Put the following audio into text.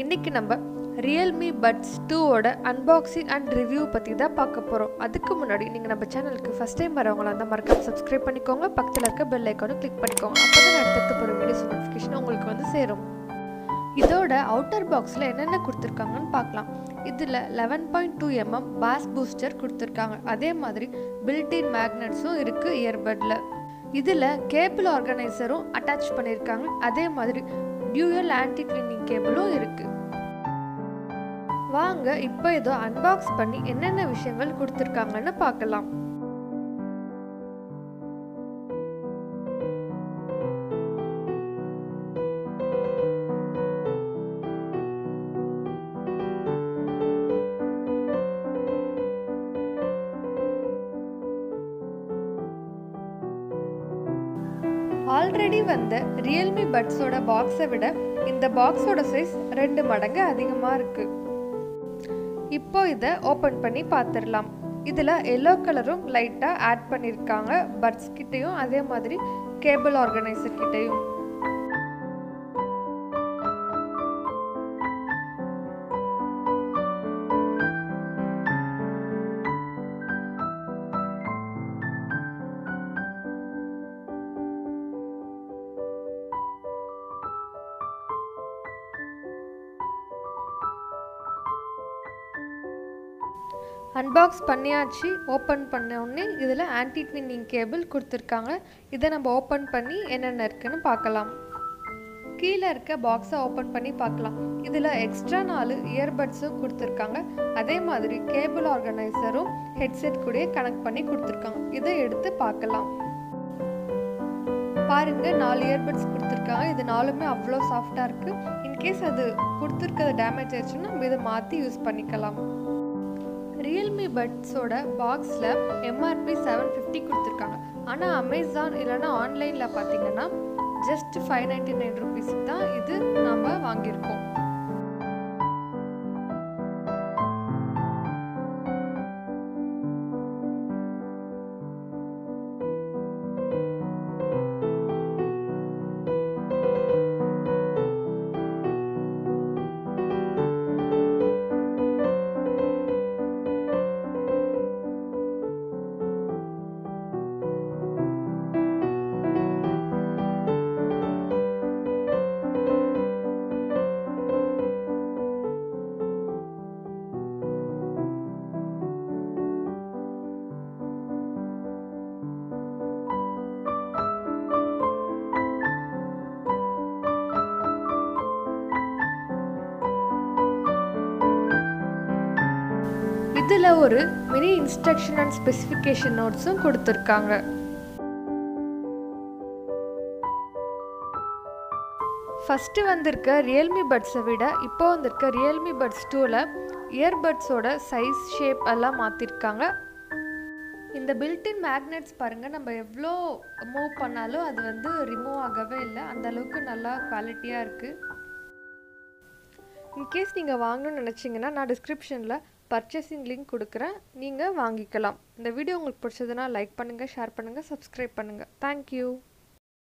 இன்றைக்கி நம்ம Realme buds டூவோட அன்பாக்சிங் அண்ட் ரிவ்யூ பற்றி தான் பார்க்க போகிறோம் அதுக்கு முன்னாடி நீங்கள் நம்ம சேனலுக்கு ஃபஸ்ட் டைம் வரவங்களா இருந்தால் மறக்காம சப்ஸ்கிரைப் பண்ணிக்கோங்க பக்கத்தில் இருக்க பெல் ஐக்கானும் கிளிக் பண்ணிக்கோங்க அப்போ தான் அடுத்தடுத்து போகிற வீடியோஸ் நோட்டிஃபிகேஷன் உங்களுக்கு வந்து சேரும் இதோட அவுட்டர் பாக்ஸில் என்னென்ன கொடுத்துருக்காங்கன்னு பார்க்கலாம் இதில் eleven point two mm bass booster கொடுத்துருக்காங்க அதே மாதிரி பில்டின் மேக்னட்ஸும் இருக்குது இயர்பட்டில் இதில் கேபிள் ஆர்கனைசரும் அட்டாச் பண்ணியிருக்காங்க அதே மாதிரி டியூயல் ஆன்டி கிளீனிங் கேபிளும் இருக்குது வாங்க இப்போ ஏதோ அன்பாக்ஸ் பண்ணி என்னென்ன விஷயங்கள் கொடுத்துருக்காங்கன்னு பார்க்கலாம் ஆல்ரெடி வந்த ரியல்மி பட்ஸோட பாக்ஸை விட இந்த பாக்ஸோட சைஸ் ரெண்டு மடங்கு அதிகமாக இருக்குது இப்போ இதை ஓப்பன் பண்ணி பார்த்துடலாம் இதில் எல்லோ கலரும் லைட்டாக ஆட் பண்ணியிருக்காங்க பட்ஸ் கிட்டேயும் அதே மாதிரி கேபிள் ஆர்கனைசர் கிட்டேயும் அன்பாக்ஸ் பண்ணியாச்சு ஓப்பன் பண்ண உடனே இதில் ஆன்டி ட்வின்னிங் கேபிள் கொடுத்துருக்காங்க இதை நம்ம ஓப்பன் பண்ணி என்னென்ன இருக்குன்னு பார்க்கலாம் கீழே இருக்க பாக்ஸை ஓப்பன் பண்ணி பார்க்கலாம் இதில் எக்ஸ்ட்ரா நாலு இயர்பட்ஸும் கொடுத்துருக்காங்க அதே மாதிரி கேபிள் ஆர்கனைசரும் ஹெட்செட் கூட கனெக்ட் பண்ணி கொடுத்துருக்காங்க இதை எடுத்து பார்க்கலாம் பாருங்க நாலு இயர்பட்ஸ் கொடுத்துருக்காங்க இது நாலுமே அவ்வளோ சாஃப்டாக இருக்குது இன்கேஸ் அது கொடுத்துருக்கிறது டேமேஜ் ஆயிடுச்சுன்னா நம்ம இதை மாற்றி யூஸ் பண்ணிக்கலாம் ரியல்மி பட்ஸோட பாக்ஸில் எம்ஆர்பி செவன் ஃபிஃப்டி கொடுத்துருக்காங்க ஆனால் அமேசான் இல்லைனா ஆன்லைனில் பார்த்தீங்கன்னா ஜஸ்ட் ஃபைவ் நைன்டி நைன் ருபீஸுக்கு தான் இது நாம் வாங்கியிருக்கோம் இதில் ஒரு மினி இன்ஸ்ட்ரக்ஷன் அண்ட் ஸ்பெசிஃபிகேஷன் நோட்ஸும் கொடுத்துருக்காங்க ஃபஸ்ட்டு வந்திருக்க ரியல்மி பட்ஸை விட இப்போ வந்திருக்க ரியல்மி பட்ஸ் டூவில் இயர்பட்ஸோட சைஸ் ஷேப் எல்லாம் மாற்றிருக்காங்க இந்த பில்டின் மேக்னெட்ஸ் பாருங்கள் நம்ம எவ்வளோ மூவ் பண்ணாலும் அது வந்து ரிமூவ் ஆகவே இல்லை அந்த அளவுக்கு நல்லா குவாலிட்டியாக இருக்குது இன்கேஸ் நீங்கள் வாங்கணும்னு நினச்சிங்கன்னா நான் டிஸ்கிரிப்ஷனில் பர்ச்சேசிங் லிங்க் கொடுக்குறேன் நீங்கள் வாங்கிக்கலாம் இந்த வீடியோ உங்களுக்கு பிடிச்சதுன்னா லைக் பண்ணுங்கள் ஷேர் பண்ணுங்கள் சப்ஸ்கிரைப் பண்ணுங்கள் தேங்க்யூ